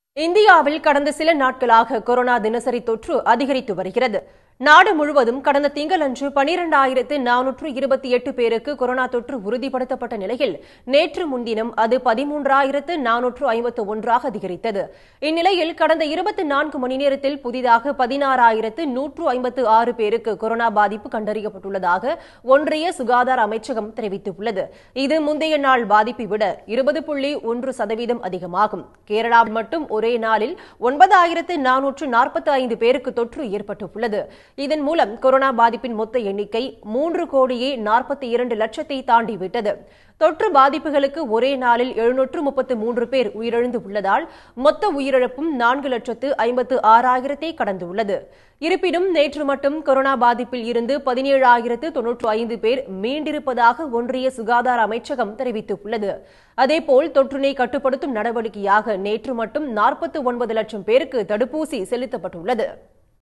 இந்தியாவில் கடந்த சில நாட்களாக கொரோனா தினசரி தொற்று அதிகரித்து வருகிறது நாடு முழுவதும் கடந்த திங்களன்று பனிரெண்டாயிரத்து நானூற்று இருபத்தி எட்டு பேருக்கு கொரோனா தொற்று உறுதிப்படுத்தப்பட்ட நிலையில் நேற்று முன்தினம் அது பதிமூன்றாயிரத்து நானூற்று ஐம்பத்து ஒன்றாக அதிகரித்தது இந்நிலையில் கடந்த இருபத்தி நான்கு மணி நேரத்தில் புதிதாக பதினாறாயிரத்து நூற்று ஐம்பத்து ஆறு பேருக்கு கொரோனா பாதிப்பு கண்டறியப்பட்டுள்ளதாக ஒன்றிய சுகாதார அமைச்சகம் தெரிவித்துள்ளது இது முந்தைய நாள் பாதிப்பை விட இருபது புள்ளி ஒன்று சதவீதம் அதிகமாகும் கேரளாவில் மட்டும் ஒரே நாளில் ஒன்பதாயிரத்து நானூற்று நாற்பத்தி ஐந்து பேருக்கு தொற்று ஏற்பட்டுள்ளது இதன் மூலம் கொரோனா பாதிப்பின் மொத்த எண்ணிக்கை மூன்று கோடியே நாற்பத்தி இரண்டு லட்சத்தை தாண்டிவிட்டது தொற்று பாதிப்புகளுக்கு ஒரே நாளில் எழுநூற்று முப்பத்து மூன்று பேர் உயிரிழந்து உள்ளதால் மொத்த உயிரிழப்பும் நான்கு லட்சத்து ஐம்பத்து ஆறாயிரத்தை கடந்துள்ளது இருப்பினும் நேற்று மட்டும் கொரோனா பாதிப்பில் இருந்து பதினேழாயிரத்து தொன்னூற்று ஐந்து பேர் மீண்டிருப்பதாக ஒன்றிய சுகாதார அமைச்சகம் தெரிவித்துள்ளது அதேபோல் தொற்றினை கட்டுப்படுத்தும் நடவடிக்கையாக நேற்று மட்டும் நாற்பத்தி ஒன்பது லட்சம் பேருக்கு தடுப்பூசி செலுத்தப்பட்டுள்ளது